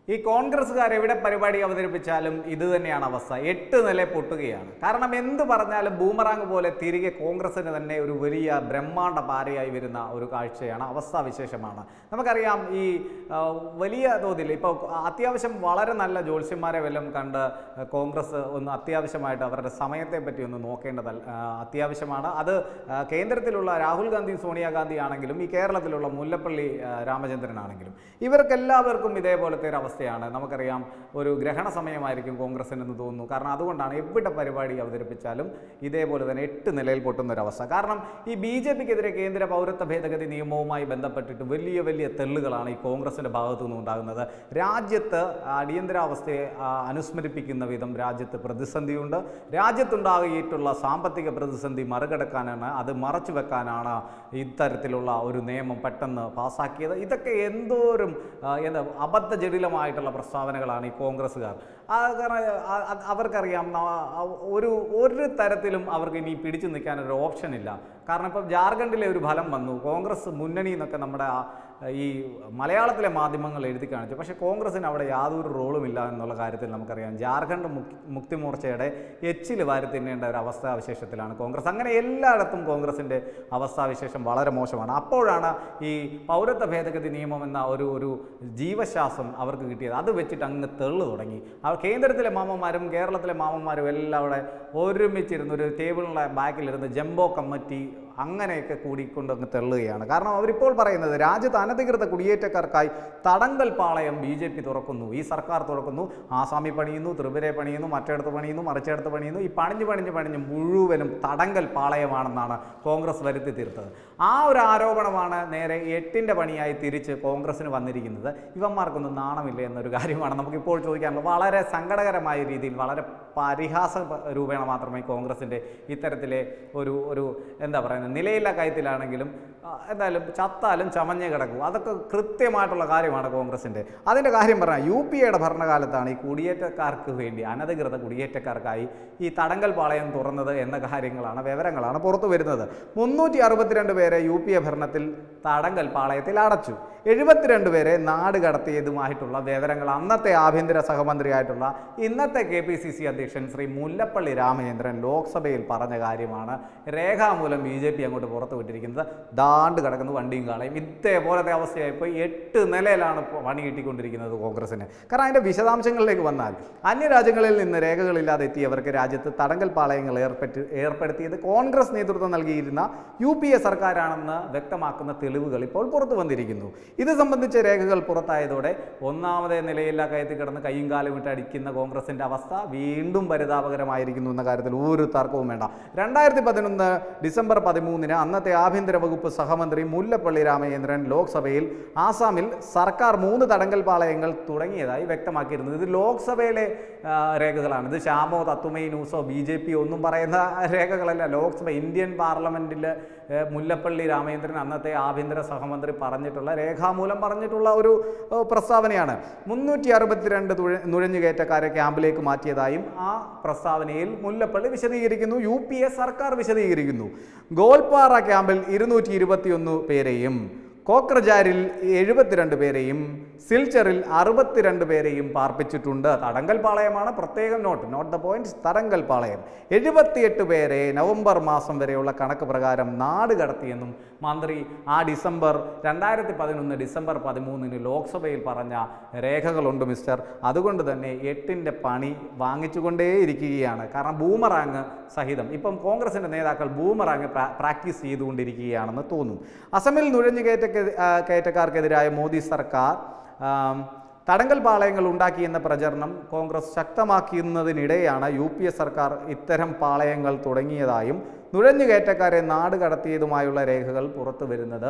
ഈ കോൺഗ്രസ്സുകാർ എവിടെ പരിപാടി അവതരിപ്പിച്ചാലും ഇത് തന്നെയാണ് അവസ്ഥ എട്ട് നില പൊട്ടുകയാണ് കാരണം എന്ത് പറഞ്ഞാലും ബൂമറാങ് പോലെ തിരികെ കോൺഗ്രസിന് തന്നെ ഒരു വലിയ ബ്രഹ്മാണ്ഡ പാരയായി വരുന്ന ഒരു കാഴ്ചയാണ് അവസ്ഥാവിശേഷമാണ് നമുക്കറിയാം ഈ ആ, വലിയ തോതിൽ ഇപ്പോൾ അത്യാവശ്യം വളരെ നല്ല ജ്യോത്സ്യന്മാരെ വല്ലതും കണ്ട് കോൺഗ്രസ് ഒന്ന് അത്യാവശ്യമായിട്ട് അവരുടെ സമയത്തെ പറ്റി ഒന്ന് നോക്കേണ്ടത് അത്യാവശ്യമാണ് അത് ആ, കേന്ദ്രത്തിലുള്ള രാഹുൽ ഗാന്ധി സോണിയാഗാന്ധി ആണെങ്കിലും ഈ കേരളത്തിലുള്ള മുല്ലപ്പള്ളി ആ, രാമചന്ദ്രനാണെങ്കിലും ഇവർക്കെല്ലാവർക്കും ഇതേപോലത്തെ ഒരു അവസ്ഥയാണ് നമുക്കറിയാം ഒരു ഗ്രഹണ സമയമായിരിക്കും കോൺഗ്രസിന് എന്ന് തോന്നുന്നു കാരണം അതുകൊണ്ടാണ് എവിടെ പരിപാടി അവതരിപ്പിച്ചാലും ഇതേപോലെ തന്നെ എട്ട് നിലയിൽ പൊട്ടുന്ന ഒരു അവസ്ഥ കാരണം ഈ ബി ജെ പിക്കെതിരെ കേന്ദ്ര പൗരത്വ ഭേദഗതി നിയമവുമായി ബന്ധപ്പെട്ടിട്ട് വലിയ വലിയ തെള്ളുകളാണ് ഈ കോൺഗ്രസിൻ്റെ ഭാഗത്തു നിന്ന് ഉണ്ടാകുന്നത് രാജ്യത്ത് അടിയന്തരാവസ്ഥയെ ആ, അനുസ്മരിപ്പിക്കുന്ന വിധം രാജ്യത്ത് പ്രതിസന്ധിയുണ്ട് രാജ്യത്തുണ്ടാകിയിട്ടുള്ള സാമ്പത്തിക പ്രതിസന്ധി മറികടക്കാനാണ് അത് മറച്ചു വെക്കാനാണ് ഇത്തരത്തിലുള്ള ഒരു നിയമം പെട്ടെന്ന് പാസ്സാക്കിയത് ഇതൊക്കെ എന്തോരം ആ, എന്താ അബദ്ധജടിലമായിട്ടുള്ള പ്രസ്താവനകളാണ് ഈ കോൺഗ്രസ്സുകാർ ആ, കാരണം ആ, ആ, അവർക്കറിയാം ന- ആ, ഒരു ഒരു തരത്തിലും അവർക്ക് ഇനി പിടിച്ചു നിൽക്കാൻ ഒരു ഓപ്ഷൻ ഇല്ല കാരണം ഇപ്പം ജാർഖണ്ഡിലെ ഒരു ഫലം വന്നു കോൺഗ്രസ് മുന്നണി എന്നൊക്കെ നമ്മുടെ ആ, ഈ മലയാളത്തിലെ മാധ്യമങ്ങൾ എഴുതി കാണിച്ചു പക്ഷേ കോൺഗ്രസിന് അവിടെ യാതൊരു റോളും ഇല്ല എന്നുള്ള കാര്യത്തിൽ നമുക്കറിയാം ജാർഖണ്ഡ് മുക്തി മുക്തി മോർച്ചയുടെ എച്ചിൽ വാരി തിന്നേണ്ട ഒരു അവസ്ഥാവിശേഷത്തിലാണ് കോൺഗ്രസ് അങ്ങനെ എല്ലായിടത്തും കോൺഗ്രസിൻ്റെ അവസ്ഥാവിശേഷം വളരെ മോശമാണ് അപ്പോഴാണ് ഈ പൗരത്വ ഭേദഗതി നിയമം എന്ന ഒരു ഒരു ജീവശ്വാസം അവർക്ക് കിട്ടിയത് അത് വെച്ചിട്ട് അങ്ങ് തെള്ളു തുടങ്ങി അവർ കേന്ദ്രത്തിലെ മാമന്മാരും കേരളത്തിലെ മാമന്മാരും എല്ലാം അവിടെ ഒരുമിച്ചിരുന്ന് ഒരു ടേബിളിൻ്റെ ബാക്കിലിരുന്ന് ജംബോ കമ്മിറ്റി അങ്ങനെയൊക്കെ കൂടിക്കൊണ്ട് അങ്ങ് തെള്ളുകയാണ് കാരണം അവരിപ്പോൾ പറയുന്നത് രാജ്യത്ത് അനധികൃത കുടിയേറ്റക്കാർക്കായി തടങ്കൽ പാളയം ബി ജെ പി തുറക്കുന്നു ഈ സർക്കാർ തുറക്കുന്നു ആസാമി പണിയുന്നു ത്രിപുരയെ പണിയുന്നു മറ്റിടത്ത് പണിയുന്നു മറിച്ചിടത്ത് പണിയുന്നു ഈ പണിഞ്ഞ് പണിഞ്ഞ് പണിഞ്ഞ് മുഴുവനും തടങ്കൽ പാളയമാണെന്നാണ് കോൺഗ്രസ് വരുത്തി തീർത്തത് ആ ഒരു ആരോപണമാണ് നേരെ എട്ടിൻ്റെ പണിയായി തിരിച്ച് കോൺഗ്രസ്സിന് വന്നിരിക്കുന്നത് ഇവന്മാർക്കൊന്നും നാണമില്ല എന്നൊരു കാര്യമാണ് നമുക്കിപ്പോൾ ചോദിക്കാനുള്ളത് വളരെ സങ്കടകരമായ രീതിയിൽ വളരെ പരിഹാസ രൂപേണ മാത്രമേ കോൺഗ്രസിൻ്റെ ഇത്തരത്തിലെ ഒരു ഒരു എന്താ പറയുന്നത് നിലയില്ല കയത്തിലാണെങ്കിലും ആ, എന്തായാലും ചത്താലും ചമഞ്ഞ് കിടക്കും അതൊക്കെ കൃത്യമായിട്ടുള്ള കാര്യമാണ് കോൺഗ്രസിൻ്റെ അതിൻ്റെ കാര്യം പറഞ്ഞാൽ യു പി എയുടെ ഭരണകാലത്താണ് ഈ കുടിയേറ്റക്കാർക്ക് വേണ്ടി അനധികൃത കുടിയേറ്റക്കാർക്കായി ഈ തടങ്കൽ പാളയം തുറന്നത് എന്ന കാര്യങ്ങളാണ് വിവരങ്ങളാണ് പുറത്തു വരുന്നത് മുന്നൂറ്റി അറുപത്തിരണ്ട് പേരെ യു പി എ ഭരണത്തിൽ തടങ്കൽ പാളയത്തിൽ അടച്ചു എഴുപത്തിരണ്ട് പേരെ നാട് കടത്തിയതുമായിട്ടുള്ള വിവരങ്ങൾ അന്നത്തെ ആഭ്യന്തര സഹമന്ത്രിയായിട്ടുള്ള ഇന്നത്തെ കെ പി സി സി അധ്യക്ഷൻ ശ്രീ മുല്ലപ്പള്ളി രാമചന്ദ്രൻ ലോക്സഭയിൽ പറഞ്ഞ കാര്യമാണ് രേഖാമൂലം ബി ജെ പി അങ്ങോട്ട് പുറത്തു വിട്ടിരിക്കുന്നത് ദാണ്ട് കിടക്കുന്ന വണ്ടിയും കാളയും ഇതേപോലത്തെ അവസ്ഥയായിപ്പോൾ എട്ട് നിലയിലാണ് ഇപ്പോൾ പണി കിട്ടിക്കൊണ്ടിരിക്കുന്നത് കോൺഗ്രസിന് കാരണം അതിൻ്റെ വിശദാംശങ്ങളിലേക്ക് വന്നാൽ അന്യരാജ്യങ്ങളിൽ നിന്ന് രേഖകളില്ലാതെ എത്തിയവർക്ക് രാജ്യത്ത് തടങ്കൽ പാളയങ്ങൾ ഏർപ്പെട്ട് ഏർപ്പെടുത്തിയത് കോൺഗ്രസ് നേതൃത്വം നൽകിയിരുന്ന യു പി എ സർക്കാരാണെന്ന് വ്യക്തമാക്കുന്ന തെളിവുകൾ ഇപ്പോൾ പുറത്തു വന്നിരിക്കുന്നു ഇത് സംബന്ധിച്ച രേഖകൾ പുറത്തായതോടെ ഒന്നാമതേ നിലയില്ല കയറ്റി കിടന്ന് കൈയും കാലും ഇട്ട് അടിക്കുന്ന കോൺഗ്രസിന്റെ അവസ്ഥ വീണ്ടും പരിതാപകരമായിരിക്കുന്നു എന്ന കാര്യത്തിൽ ഒരു തർക്കവും വേണ്ട രണ്ടായിരത്തി പതിനൊന്ന് ഡിസംബർ പതിമൂന്നിന് അന്നത്തെ ആഭ്യന്തര വകുപ്പ് സഹമന്ത്രി മുല്ലപ്പള്ളി രാമചന്ദ്രൻ ലോക്സഭയിൽ ആസാമിൽ സർക്കാർ മൂന്ന് തടങ്കൽ പാളയങ്ങൾ തുടങ്ങിയതായി വ്യക്തമാക്കിയിരുന്നത് ഇത് ലോക്സഭയിലെ ആ, രേഖകളാണ് ഇത് ഷാമോ തത്തുമൈ ന്യൂസോ ബി ജെ പി ഒന്നും പറയുന്ന രേഖകളല്ല ലോക്സഭ ഇന്ത്യൻ പാർലമെന്റിൽ ഏ, മുല്ലപ്പള്ളി രാമചന്ദ്രൻ അന്നത്തെ ആഭ്യന്തര സഹമന്ത്രി പറഞ്ഞിട്ടുള്ള രേഖാമൂലം പറഞ്ഞിട്ടുള്ള ഒരു ഏ, പ്രസ്താവനയാണ് മുന്നൂറ്റി അറുപത്തിരണ്ട് തുഴ- നുഴഞ്ഞുകയറ്റക്കാരെ ക്യാമ്പിലേക്ക് മാറ്റിയതായും ആ പ്രസ്താവനയിൽ മുല്ലപ്പള്ളി വിശദീകരിക്കുന്നു യു പി എ സർക്കാർ വിശദീകരിക്കുന്നു ഗോൽപ്പാറ ക്യാമ്പിൽ ഇരുന്നൂറ്റി ഇരുപത്തിയൊന്ന് പേരെയും കോക്രജാരിൽ എഴുപത്തിരണ്ട് പേരെയും സിൽച്ചറിൽ അറുപത്തിരണ്ട് പേരെയും പാർപ്പിച്ചിട്ടുണ്ട് തടങ്കൽ പാളയമാണ് പ്രത്യേകം നോട്ട് നോട്ട് ദ പോയിന്റ് തടങ്കൽ പാളയം എഴുപത്തിയെട്ട് പേരെ നവംബർ മാസം വരെയുള്ള കണക്ക് പ്രകാരം നാട് കടത്തിയെന്നും മന്ത്രി ആ ഡിസംബർ രണ്ടായിരത്തി പതിനൊന്ന് ഡിസംബർ പതിമൂന്നിന് ലോക്സഭയിൽ പറഞ്ഞ രേഖകളുണ്ട് മിസ്റ്റർ അതുകൊണ്ട് തന്നെ എട്ടിൻ്റെ പണി വാങ്ങിച്ചുകൊണ്ടേയിരിക്കുകയാണ് കാരണം ബൂമറാങ് സഹിതം ഇപ്പം കോൺഗ്രസിൻ്റെ നേതാക്കൾ ബൂമറാങ് പ്രാ- പ്രാക്ടീസ് ചെയ്തുകൊണ്ടിരിക്കുകയാണെന്ന് തോന്നും അസമിൽ നുഴഞ്ഞുകയറ്റ കയറ്റക്കാർക്കെതിരായ മോദി സർക്കാർ ആം, തടങ്കൽ പാളയങ്ങൾ ഉണ്ടാക്കിയെന്ന പ്രചരണം കോൺഗ്രസ് ശക്തമാക്കുന്നതിനിടെയാണ് യു പി എ സർക്കാർ ഇത്തരം പാളയങ്ങൾ തുടങ്ങിയതായും നുഴഞ്ഞുകയറ്റക്കാരെ നാട് കടത്തിയതുമായുള്ള രേഖകൾ പുറത്തു വരുന്നത്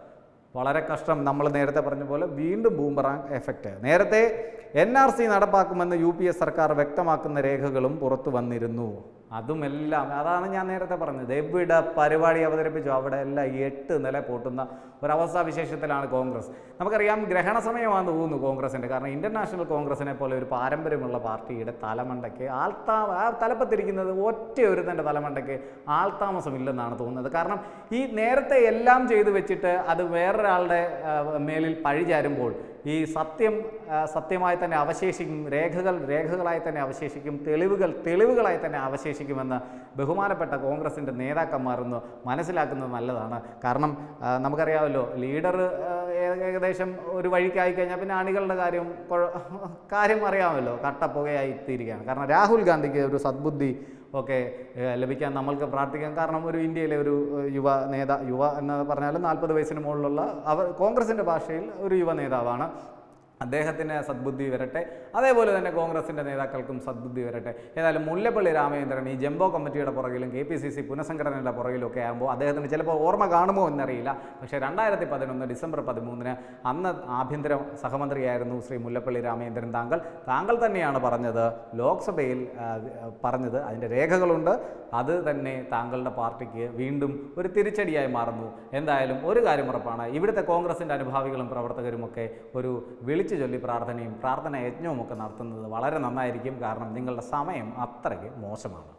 വളരെ കഷ്ടം നമ്മൾ നേരത്തെ പറഞ്ഞ പോലെ വീണ്ടും ബൂമറാങ് എഫക്റ്റ് നേരത്തെ എൻ ആർ സി നടപ്പാക്കുമെന്ന് യു പി എ സർക്കാർ വ്യക്തമാക്കുന്ന രേഖകളും പുറത്തു വന്നിരുന്നു അതുമെല്ലാം അതാണ് ഞാൻ നേരത്തെ പറഞ്ഞത് എവിടെ പരിപാടി അവതരിപ്പിച്ചു അവിടെ എല്ലാം എട്ട് നില പൊട്ടുന്ന ഒരവസ്ഥാ വിശേഷത്തിലാണ് കോൺഗ്രസ് നമുക്കറിയാം ഗ്രഹണ സമയമാണെന്ന് തോന്നുന്നു കോൺഗ്രസിൻ്റെ കാരണം ഇന്ത്യൻ നാഷണൽ കോൺഗ്രസിനെ പോലെ ഒരു പാരമ്പര്യമുള്ള പാർട്ടിയുടെ തലമണ്ടയ്ക്ക് ആൾത്താ ആ തലപ്പത്തിരിക്കുന്നത് ഒറ്റ ഒരു തൻ്റെ തലമണ്ടയ്ക്ക് ആൾത്താമസമില്ലെന്നാണ് തോന്നുന്നത് കാരണം ഈ നേരത്തെ എല്ലാം ചെയ്തു വെച്ചിട്ട് അത് വേറൊരാളുടെ ആ, മേലിൽ പഴി ചാരുമ്പോൾ ഈ സത്യം ആ, സത്യമായി തന്നെ അവശേഷിക്കും രേഖകൾ രേഖകളായി തന്നെ അവശേഷിക്കും തെളിവുകൾ തെളിവുകളായി തന്നെ അവശേഷിക്കുമെന്ന് ബഹുമാനപ്പെട്ട കോൺഗ്രസിൻ്റെ നേതാക്കന്മാർ ഒന്ന് മനസ്സിലാക്കുന്നത് നല്ലതാണ് കാരണം ആ, നമുക്കറിയാമല്ലോ ലീഡർ ആ, ഏ- ഏകദേശം ഒരു വഴിക്കായി കഴിഞ്ഞാൽ പിന്നെ അണികളുടെ കാര്യം കുഴ- കാര്യം അറിയാമല്ലോ കട്ടപ്പുകയായി തീരുകയാണ് കാരണം രാഹുൽ ഗാന്ധിക്ക് ഒരു സദ്ബുദ്ധി ഒക്കെ ഏഹ്, ലഭിക്കാൻ നമ്മൾക്ക് പ്രാർത്ഥിക്കാം കാരണം ഒരു ഇന്ത്യയിലെ ഒരു ഏഹ്, യുവ നേതാ യുവ എന്ന് പറഞ്ഞാൽ നാൽപ്പത് വയസ്സിന് മുകളിലുള്ള അവർ കോൺഗ്രസിൻ്റെ ഭാഷയിൽ ഒരു യുവ നേതാവാണ് അദ്ദേഹത്തിന് സദ്ബുദ്ധി വരട്ടെ അതേപോലെ തന്നെ കോൺഗ്രസിൻ്റെ നേതാക്കൾക്കും സദ്ബുദ്ധി വരട്ടെ ഏതായാലും മുല്ലപ്പള്ളി രാമചന്ദ്രൻ ഈ ജംബോ കമ്മിറ്റിയുടെ പുറകിലും കെ പി സി സി പുനഃസംഘടനയുടെ പുറകിലും ഒക്കെ ആകുമ്പോൾ അദ്ദേഹത്തിന് ചിലപ്പോൾ ഓർമ്മ കാണുമോ എന്നറിയില്ല പക്ഷേ രണ്ടായിരത്തി പതിനൊന്ന് ഡിസംബർ പതിമൂന്നിന് അന്ന് ആഭ്യന്തര സഹമന്ത്രിയായിരുന്നു ശ്രീ മുല്ലപ്പള്ളി രാമചന്ദ്രൻ താങ്കൾ താങ്കൾ തന്നെയാണ് പറഞ്ഞത് ലോക്സഭയിൽ ആ, പറഞ്ഞത് അതിൻ്റെ രേഖകളുണ്ട് അത് തന്നെ താങ്കളുടെ പാർട്ടിക്ക് വീണ്ടും ഒരു തിരിച്ചടിയായി മാറുന്നു എന്തായാലും ഒരു കാര്യം ഉറപ്പാണ് ഇവിടുത്തെ കോൺഗ്രസിൻ്റെ അനുഭാവികളും പ്രവർത്തകരുമൊക്കെ ഒരു വിളിച്ചു ചൊല്ലി പ്രാർത്ഥനയും പ്രാർത്ഥന യജ്ഞവും ഒക്കെ നടത്തുന്നത് വളരെ നന്നായിരിക്കും കാരണം നിങ്ങളുടെ സമയം അത്രയ്ക്ക് മോശമാണ്